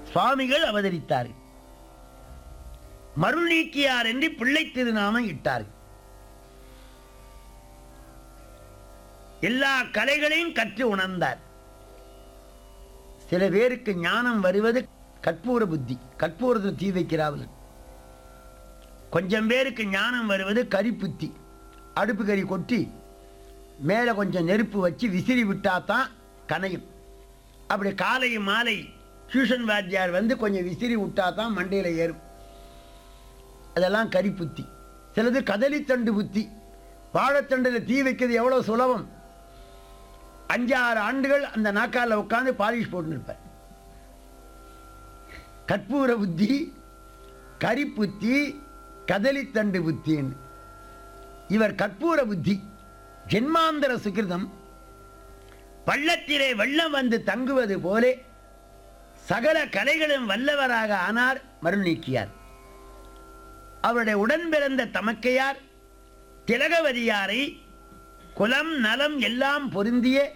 சுவாமிகள் அவதரித்தார்கள் மருள் நீக்கியார் என்று பிள்ளை திருநாமம் இட்டார்கள் எல்லா கலைகளையும் கற்று உணர்ந்தார் சில பேருக்கு ஞானம் வருவது கற்பூர புத்தி கற்பூரத்தில் தீ வைக்கிறார்கள் கொஞ்சம் பேருக்கு ஞானம் வருவது கரிப்புத்தி அடுப்பு கறி கொட்டி மேலே கொஞ்சம் நெருப்பு வச்சு விசிறி விட்டா தான் கனையும் அப்படி காலை மாலை டியூஷன் வாத்தியார் வந்து கொஞ்சம் விசிறி விட்டா தான் மண்டையில் ஏறும் அதெல்லாம் கரிப்புத்தி சிலது கதலித்தண்டு புத்தி வாழைத்தண்டில் தீ வைக்கிறது எவ்வளோ சுலபம் அஞ்சாறு ஆண்டுகள் அந்த நாக்கால உட்காந்து பாலிஷ் போட்டுன்னு இருப்பார் கற்பூர புத்தி கரிப்புத்தி கதலித்தண்டு புத்தின்னு இவர் கற்பூர புத்தி ஜென்மாந்தர சுகிருதம் பள்ளத்திலே வெள்ளம் வந்து தங்குவது போலே சகல கலைகளும் வல்லவராக ஆனார் மருள் நீக்கியார் அவருடைய உடன் பிறந்த தமக்கையார் திலகவதியாரை குலம் நலம் எல்லாம் பொருந்திய